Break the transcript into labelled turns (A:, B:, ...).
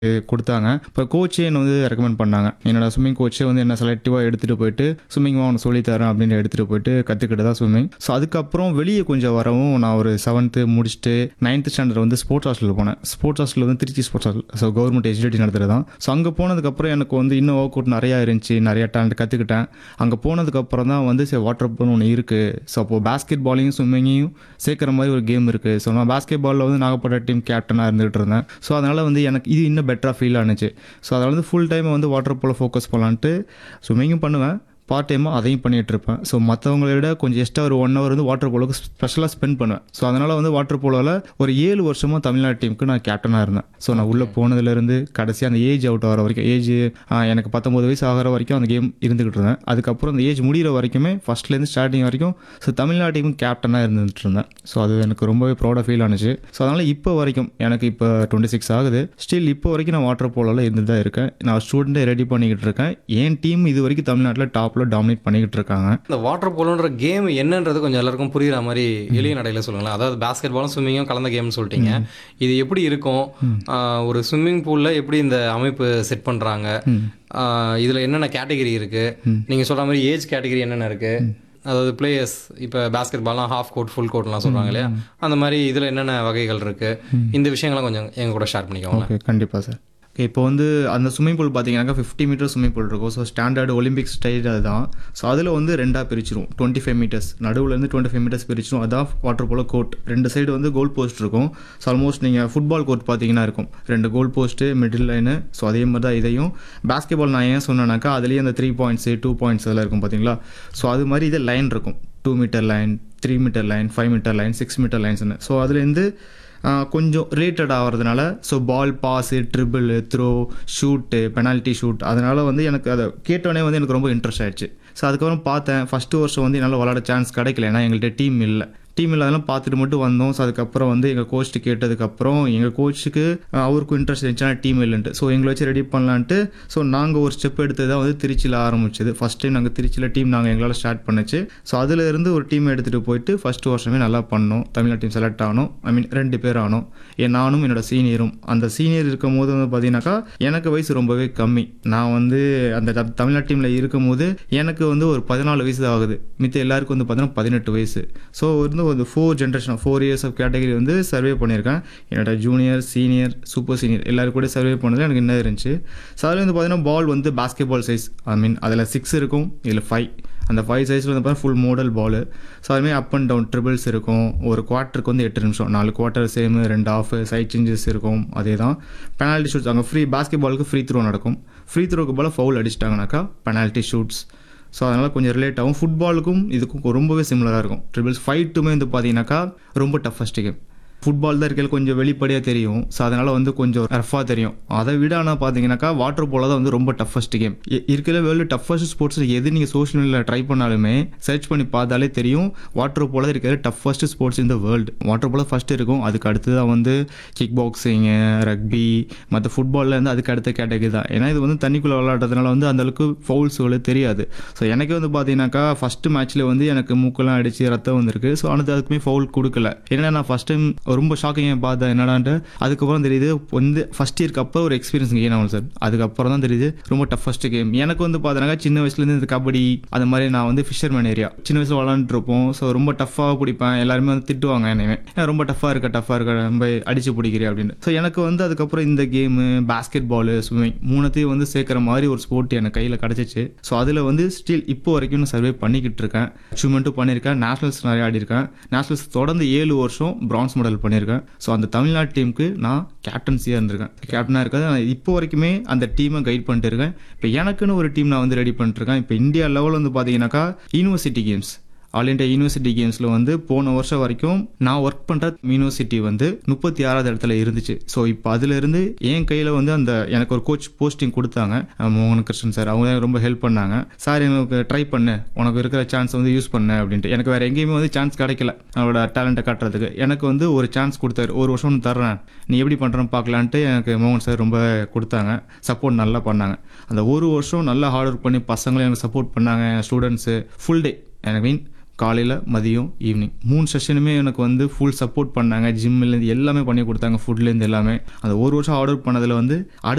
A: கொடுத்தாங்க இப்போ கோச்சே என்ன வந்து ரெக்கமெண்ட் பண்ணாங்க என்னோட ஸ்விம்மிங் கோச்சே வந்து என்ன செலக்டிவாக எடுத்துகிட்டு போயிட்டு ஸ்விம்மிங் அவனுக்கு சொல்லித்தரேன் அப்படின்னு எடுத்துகிட்டு போயிட்டு கற்றுக்கிட்டு தான் ஸ்விம்மிங் ஸோ அதுக்கப்புறம் வெளியே கொஞ்சம் வரவும் நான் ஒரு செவன்த்து முடிச்சுட்டு நைன்த் ஸ்டாண்டர்ட் வந்து ஸ்போர்ட்ஸ் ஹாஸ்டலில் போனேன் ஸ்போர்ட்ஸ் ஹாஸ்டல் வந்து Trichy sports hostel so government எஜுகேட்டி நடத்துறது தான் ஸோ அங்கே போனதுக்கப்புறம் எனக்கு வந்து இன்னும் ஒர்க் அவுட் நிறையா இருந்துச்சு நிறையா டேலண்ட் கற்றுக்கிட்டேன் அங்கே போனதுக்கப்புறம் தான் வந்து சரி வாட்டர் போல் ஒன்று இருக்குது ஸோ அப்போது பேஸ்கெட் பாலையும் ஸ்விம்மிங்கையும் சேர்க்குற மாதிரி ஒரு கேம் இருக்குது ஸோ நான் பேஸ்கெட் பாலில் வந்து நாகப்பட்டினம் டீம் கேப்டனாக இருந்துகிட்டு இருந்தேன் ஸோ அதனால் வந்து எனக்கு இது இன்னும் பெட்டராக ஃபீல் ஆனுச்சு ஸோ அதனால் வந்து ஃபுல் டைம் வந்து வாட்டர் போல ஃபோக்கஸ் பண்ணலான்ட்டு ஸ்விம்மிங்கும் பண்ணுவேன் பார்ட் டைமாக அதையும் பண்ணிகிட்டு இருப்பேன் ஸோ மற்றவங்களை விட கொஞ்சம் எக்ஸ்ட்ரா ஒரு ஒன் ஹவர் வந்து வாட்டர் போலோக்கு ஸ்பெஷலாக ஸ்பெண்ட் பண்ணுவேன் ஸோ அதனால் வந்து வாட்டர் போலோவில் ஒரு ஏழு வருஷமாக தமிழ்நாடு டீமுக்கு நான் கேப்டனாக இருந்தேன் ஸோ நான் உள்ளே போனதுலேருந்து கடைசி அந்த ஏஜ் அவுட் ஆகிற வரைக்கும் ஏஜ் எனக்கு பத்தொம்பது வயசு ஆகிற வரைக்கும் அந்த கேம் இருந்துகிட்டு இருந்தேன் அதுக்கப்புறம் அந்த ஏஜ் முடிகிற வரைக்குமே ஃபஸ்ட்லேருந்து ஸ்டார்டிங் வரைக்கும் ஸோ தமிழ்நாடு டீமுக்கு கேப்டனாக இருந்துகிட்டு இருந்தேன் ஸோ அது எனக்கு ரொம்பவே ப்ரௌடாக ஃபீல் ஆனுச்சு ஸோ அதனால் இப்போ வரைக்கும் எனக்கு இப்போ டுவெண்ட்டி சிக்ஸ் ஆகுது ஸ்டில் இப்போ வரைக்கும் நான் வாட்டர் போலோவில் இருந்து தான் இருக்கேன் நான் ஸ்டூடெண்ட்டை ரெடி பண்ணிக்கிட்டு இருக்கேன் என் டீம் இது வரைக்கும் தமிழ்நாட்டில் டாப்பில் டாமினேட் பண்ணிக்கிட்டு இருக்காங்க
B: இந்த வாட்டர் போலோன்ற கேம் என்னன்றது கொஞ்சம் எல்லாருக்கும் புரியுற மாதிரி எளிய நடையில் சொல்லுங்களேன் அதாவது பேஸ்கெட் பாலும் ஸ்விம்மிங்கும் கலந்த கேம்னு சொல்லிட்டீங்க இது எப்படி இருக்கும் ஆஹ் ஒரு ஸ்விம்மிங் பூலில் எப்படி இந்த அமைப்பு செட் பண்ணுறாங்க இதில் என்னென்ன கேட்டகரி இருக்குது நீங்கள் சொல்கிற மாதிரி ஏஜ் கேட்டகரி என்னென்ன இருக்குது அதாவது பிளேயர்ஸ் இப்போ பேஸ்கெட் பால்லாம் ஹாஃப் கோட் ஃபுல் கோட்லாம் சொல்கிறாங்க இல்லையா அந்த மாதிரி இதில் என்னென்ன வகைகள் இருக்குது இந்த விஷயங்கள்லாம் கொஞ்சம் எங்க கூட ஷேர் பண்ணிக்கோங்களேன்
A: ஓகே கண்டிப்பாக சார் ஓகே இப்போ வந்து அந்த ஸ்விம்மிங் பூல் பார்த்தீங்கன்னாக்கா ஃபிஃப்டி மீட்டர் ஸ்விம்மிங் பூல் இருக்கும் ஸோ ஸ்டாண்டர்ட் ஒலிம்பிக் ஸ்டைல் அதுதான் ஸோ அதில் வந்து ரெண்டாக பிரிச்சிரும் டுவெண்ட்டி ஃபைவ் மீட்டர்ஸ் நடுவுலேருந்து டுவெண்ட்டி ஃபைவ் மீட்டர்ஸ் பிரிச்சிரும் அதான் வாட்டர் போல கோர்ட் ரெண்டு சைடு வந்து கோல் போஸ்ட் இருக்கும் ஸோ ஆல்மோஸ்ட் நீங்கள் ஃபுட்பால் கோர்ட் பார்த்தீங்கன்னா இருக்கும் ரெண்டு goal post middle line so அதே மாதிரி தான் இதையும் பேஸ்கெட் பால் நான் ஏன் சொன்னேன்னாக்கா அதுலேயே அந்த த்ரீ பாயிண்ட்ஸு டூ பாயிண்ட்ஸ் அதெல்லாம் இருக்கும் பார்த்தீங்களா ஸோ அது மாதிரி இது லைன் இருக்கும் two metre line three metre line five metre line six metre லைன்ஸ்னு ஸோ அதுலேருந்து ஆஹ் கொஞ்சம் ரிலேட்டட் ஆகிறதுனால so ball pass triple throw shoot penalty shoot அதனால் வந்து எனக்கு அதை கேட்டோடனே வந்து எனக்கு ரொம்ப இன்ட்ரெஸ்ட் ஆயிடுச்சு ஸோ அதுக்கப்புறம் பார்த்தேன் ஃபஸ்ட்டு வருஷம் வந்து என்னால் விளாட சான்ஸ் கிடைக்கல ஏன்னா எங்கள்கிட்ட டீம் இல்லை டீம் இல்லாதெல்லாம் பார்த்துட்டு மட்டும் வந்தோம் ஸோ அதுக்கப்புறம் வந்து எங்கள் கோச்ட்டு கேட்டதுக்கப்புறம் எங்கள் கோச்சுக்கு அவருக்கும் இன்ட்ரெஸ்ட் இருந்துச்சுன்னா டீம் இல்லைன்ட்டு ஸோ எங்களை வச்சு ரெடி பண்ணலான்ட்டு ஸோ நாங்கள் ஒரு ஸ்டெப் எடுத்து தான் வந்து திருச்சியில் ஆரம்பிச்சது ஃபஸ்ட் டைம் நாங்கள் திருச்சியில் டீம் நாங்கள் எங்களால் ஸ்டார்ட் பண்ணுச்சு ஸோ அதில் இருந்து ஒரு டீம் எடுத்துகிட்டு போயிட்டு ஃபஸ்ட்டு வருஷமே நல்லா பண்ணோம் தமிழ்நாடு டீம் செலக்ட் ஆனோம் ஐ மீன் ரெண்டு பேர் ஆனோம் ஏன் நானும் என்னோட சீனியரும் அந்த சீனியர் இருக்கும் போது வந்து பார்த்தீங்கன்னாக்கா எனக்கு வயசு ரொம்பவே கம்மி நான் வந்து அந்த த- தமிழ்நாடு டீமில் இருக்கும் போது எனக்கு வந்து ஒரு பதினாலு வயசு தான் ஆகுது மித்த எல்லாருக்கும் வந்து பார்த்தீங்கன்னா பதினெட்டு வயசு ஸோ வந்து ஒரு four generation four years of category வந்து சர்வே பண்ணியிருக்கேன் என்னோட ஜூனியர் சீனியர் சூப்பர் சீனியர் எல்லாரும் கூட சர்வே பண்ணதில் எனக்கு என்ன இருந்துச்சு ஸோ அதில் வந்து பார்த்தீங்கன்னா பால் வந்து பாஸ்கெட் பால் சைஸ் ஐ மீன் அதில் சிக்ஸ் இருக்கும் இதில் ஃபைவ் அந்த ஃபைவ் சைஸில் வந்து பார்த்தீங்கன்னா ஃபுல் மாடல் பால் ஸோ அதுமாதிரி அப் அண்ட் டவுன் ட்ரிபிள்ஸ் இருக்கும் ஒரு குவார்ட்டருக்கு வந்து எட்டு நிமிஷம் நாலு குவார்ட்டர் சேமு ரெண்டு ஆஃப் சைட் சேஞ்சஸ் இருக்கும் அதே தான் பெனால்ட்டி ஷூட்ஸ் அங்கே ஃப்ரீ பாஸ்கெட் பாலுக்கு ஃப்ரீ த்ரோ நடக்கும் ஃப்ரீ த்ரோக்கு பால் ஃபவுல் அடிச்சிட்டாங்கனாக்கா பெனால்ட்டி ஷூட்ஸ் ஸோ அதனால் கொஞ்சம் ரிலேட் ஆகும் ஃபுட்பாலுக்கும் இதுக்கும் ரொம்பவே சிமிலராக இருக்கும் ட்ரிபிள்ஸ் ஃபைட்டுமே வந்து பார்த்தீங்கன்னாக்கா ரொம்ப டஃபஸ்ட் கேம் ஃபுட்பால் தான் இருக்கையில் கொஞ்சம் வெளிப்படையாக தெரியும் ஸோ அதனால் வந்து கொஞ்சம் ரஃபாக தெரியும் அதை விட ஆனால் பார்த்தீங்கன்னாக்கா வாட்டர் போல தான் வந்து ரொம்ப டஃபஸ்ட் கேம் இருக்கிற வேர்ல்டு டஃபஸ்ட் ஸ்போர்ட்ஸ் எது நீங்கள் சோஷியல் மீடியாவில் ட்ரை பண்ணாலுமே சர்ச் பண்ணி பார்த்தாலே தெரியும் வாட்டர் போல தான் இருக்கிற டஃபஸ்ட் ஸ்போர்ட்ஸ் இந்த வேர்ல்டு வாட்டர் போல ஃபஸ்ட்டு இருக்கும் அதுக்கு அடுத்து தான் வந்து கிக் பாக்ஸிங்கு ரக்பி மற்ற ஃபுட்பாலில் இருந்து அதுக்கு அடுத்த கேட்டகரி தான் ஏன்னா இது வந்து தண்ணிக்குள்ளே விளையாடுறதுனால வந்து அந்தளவுக்கு ஃபவுல்ஸுகள் தெரியாது ஸோ எனக்கு வந்து பார்த்தீங்கன்னாக்கா ஃபஸ்ட்டு மேட்ச்சில் வந்து எனக்கு மூக்கெல்லாம் அடித்து ரத்தம் வந்திருக்கு ஸோ ஆனால் அதுக்குமே ஃபவுல் கொடுக்கல ஏன்னா நான் ஃபஸ்ட் டைம் ரொம்ப ஷாக்கிங்காக பார்த்தேன் என்னடான்ட்டு அதுக்கப்புறம் தெரியுது வந்து ஃபஸ்ட் இயருக்கு அப்புறம் ஒரு எக்ஸ்பீரியன்ஸ் கெயின் ஆகும் சார் அதுக்கப்புறம் தான் தெரியுது ரொம்ப டஃபஸ்ட் கேம் எனக்கு வந்து பார்த்தீங்கன்னா சின்ன வயசுலேருந்து இந்த கபடி அந்த மாதிரி நான் வந்து ஃபிஷர்மேன் ஏரியா சின்ன வயசில் விளாண்டுட்டு இருப்போம் ஸோ ரொம்ப டஃப்பாக பிடிப்பேன் எல்லாருமே வந்து திட்டுவாங்க என்னையுமே "ஏன் ரொம்ப டஃப்பாக இருக்க டஃப்பாக இருக்க ரொம்ப அடிச்சு பிடிக்கிறேன் அப்படின்னு ஸோ எனக்கு வந்து அதுக்கப்புறம் இந்த கேமு பேஸ்கெட் பாலு ஸ்விம்மிங் மூணுத்தையும் வந்து சேர்க்குற மாதிரி ஒரு ஸ்போர்ட் எனக்கு கையில் கிடச்சிச்சு ஸோ அதில் வந்து ஸ்டில் இப்போ வரைக்கும் நான் சர்வே பண்ணிக்கிட்டு இருக்கேன் அச்சீவ்மெண்ட்டும் பண்ணியிருக்கேன் நேஷனல்ஸ் நிறைய ஆடி இருக்கேன் நேஷனல்ஸ் தொடர்ந்து ஏழு வருஷம் பிரான்ஸ் மெடல் பண்ணியிருக்கேன் ஸோ அந்த தமிழ்நாடு டீமுக்கு நான் கேப்டன்சியாக இருந்திருக்கேன் கேப்டனாக இருக்காது நான் இப்போ வரைக்குமே அந்த டீமை கைட் பண்ணிட்டு இருக்கேன் இப்போ எனக்குன்னு ஒரு டீம் நான் வந்து ரெடி பண்ணிட்டு இருக்கேன் இப்போ இந்தியா லெவலில் வந்து பார்த்தீங்கன்னாக்கா university games all India university கேம்ஸில் வந்து போன வருஷம் வரைக்கும் நான் ஒர்க் பண்ணுற யூனிவர்சிட்டி வந்து முப்பத்தி ஆறாவது இடத்துல இருந்துச்சு ஸோ இப்போ அதுலேருந்து என் கையில் வந்து அந்த எனக்கு ஒரு கோச் போஸ்டிங் கொடுத்தாங்க அஹ் மோகன் கிருஷ்ணன் சார் அவங்க எனக்கு ரொம்ப ஹெல்ப் பண்ணாங்க சார் எனக்கு ட்ரை பண்ணு உனக்கு இருக்கிற சான்ஸ் வந்து யூஸ் பண்ணு அப்படின்ட்டு எனக்கு வேறு எங்கேயுமே வந்து சான்ஸ் கிடைக்கல அவரோட டேலண்ட்டை காட்டுறதுக்கு எனக்கு வந்து ஒரு சான்ஸ் கொடுத்தாரு ஒரு வருஷம் ஒன்று தர்றேன் நீ எப்படி பண்ணுறேன்னு பார்க்கலான்ட்டு எனக்கு மோகன் சார் ரொம்ப கொடுத்தாங்க சப்போர்ட் நல்லா பண்ணாங்க அந்த ஒரு வருஷம் நல்லா ஹார்ட் ஒர்க் பண்ணி பசங்களும் எனக்கு சப்போர்ட் பண்ணாங்க ஸ்டூடெண்ட்ஸு ஃபுல் டே எனக்கு மீன் காலையில் மதியம் ஈவினிங் மூணு செஷனுமே எனக்கு வந்து ஃபுல் சப்போர்ட் பண்ணாங்க ஜிம்லேருந்து எல்லாமே பண்ணி கொடுத்தாங்க ஃபுட்லேருந்து எல்லாமே அந்த ஒரு வருஷம் ஆர்டர் பண்ணதில் வந்து அடுத்த